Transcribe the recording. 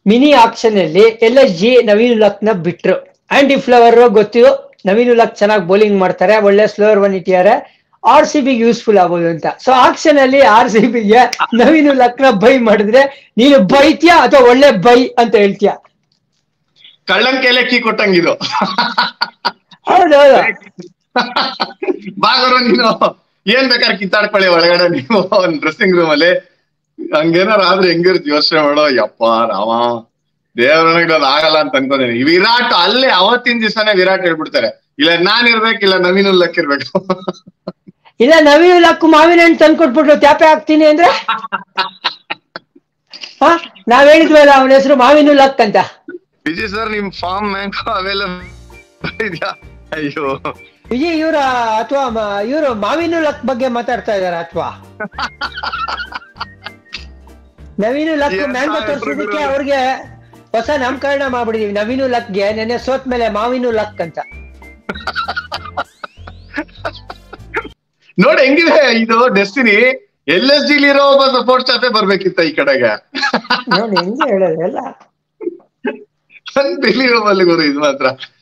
mini auction ಅಲ್ಲಿ L S G Naveen ul-Haq ನ ಬಿಟ್ರು ಆಂಡಿ ಫ್ಲವರ್ ಗೊತ್ತು ನವೀನ್ ಉಲಕ್ ಚೆನ್ನಾಗಿ ಬೌಲಿಂಗ್ ಮಾಡ್ತಾರೆ ಒಳ್ಳೆ ಸ್ಲೋವರ್ ಒನ್ ಇಟ್ಟಿದ್ದಾರೆ ಆರ್ ಸಿ ಬಿಗೆ ಯೂಸ್ಫುಲ್ ಆಗ್ಬೋದು ಅಂತ ಸೊ ಆಕ್ಷನ್ ಅಲ್ಲಿ ಆರ್ ಸಿ ಬಿಗೆ ನವೀನ್ ಉಲಕ್ ನ ಬೈ ಮಾಡಿದ್ರೆ ನೀನು ಬೈತ್ಯಾ ಅಥವಾ ಒಳ್ಳೆ ಬೈ ಅಂತ ಹೇಳ್ತೀಯ ಕಳ್ಳಂಕೆಲೆ ಕೀ ಕೊಟ್ಟಂಗಿದು ಹೌದೌದು ಬಾಗರು ನೀನು ಏನ್ ಬೇಕಾದ್ರೆ ಕಿತ್ತಾಡ್ಕೊಳ್ಳಿ ಒಳಗಡೆ ನೀವು ಡ್ರೆಸ್ಸಿಂಗ್ ರೂಮ್ ಅಲ್ಲಿ ಹಂಗೇನಾರ ಆದ್ರೆ ಹೆಂಗಿರುತ್ತೆ ಯೋಚನೆ ಮಾಡೋ ಯಪ್ಪ ರಾಮ ದೇವ್ರನಿಗೆ ಅದು ಆಗಲ್ಲ ಅಂತ ಅನ್ಕೊಂಡೇನಿ ಈ ವಿರಾಟ್ ಅಲ್ಲೇ ಅವತ್ತಿನ ದಿವಸನೇ ವಿರಾಟ್ ಹೇಳ್ಬಿಡ್ತಾರೆ ಇಲ್ಲ ನಾನ್ ಇರ್ಬೇಕು ಇಲ್ಲ ನವೀನ್ ಉಲ್ಲಕ್ ಇರ್ಬೇಕು ಇಲ್ಲ ನವೀನ್ ಉಲಕ್ ಮಾವಿನ ಹಣ್ಣು ತಂದ್ಕೊಟ್ಬಿಟ್ರು ತ್ಯಾಪೆ ಹಾಕ್ತೀನಿ ಅಂದ್ರೆ ಹಾ ನಾವ್ ಹೇಳಿದ್ವಲ್ಲ ಅವನ ಹೆಸರು ಮಾವಿನ ಉಲಕ್ ಅಂತ ವಿಜಯ್ ಸರ್ ನಿಮ್ ಫಾರ್ಮ್ ಮ್ಯಾಂಗೋ ಅವೈಲಬಲ್ ಇದೆಯಾ ಅಯ್ಯೋ ವಿಜಯ್ ಇವ್ರ ಅಥವಾ ಇವರು ಮಾವಿನ ಲಕ್ ಬಗ್ಗೆ ಮಾತಾಡ್ತಾ ಇದಾರ ಅಥವಾ Naveen Haq Yes, mango sir, ತೋರ್ಸೋದಕ್ಕೆ ಇಬ್ರು ಅವ್ರಿಗೆ ಹೊಸ ನಾಮಕರಣ ಮಾಡ್ಬಿಡಿದೀವಿ ನವೀನು ಲಕ್ಗೆ ನೆನ್ನೆ ಸೋತ್ ಮೇಲೆ ಮಾವಿನು ಲಕ್ ಅಂತ ನೋಡಿ ಹೆಂಗಿದೆ ಇದು ಡೆಸ್ಟಿನಿ ಎಲ್ ಎಸ್ ಜಿಲಿ ಇರೋ ಒಬ್ಬ ಸಪೋರ್ಟ್ ಸ್ಟಾಫೇ ಬರ್ಬೇಕಿತ್ತ ಈ ಕಡೆಗೆ ನೋಡಿ ಹೆಂಗೆ ಹೇಳೋದು ಎಲ್ಲ ಅನ್ಬಿಲೀವಬಲ್ ಗುರು ಇದು ಮಾತ್ರ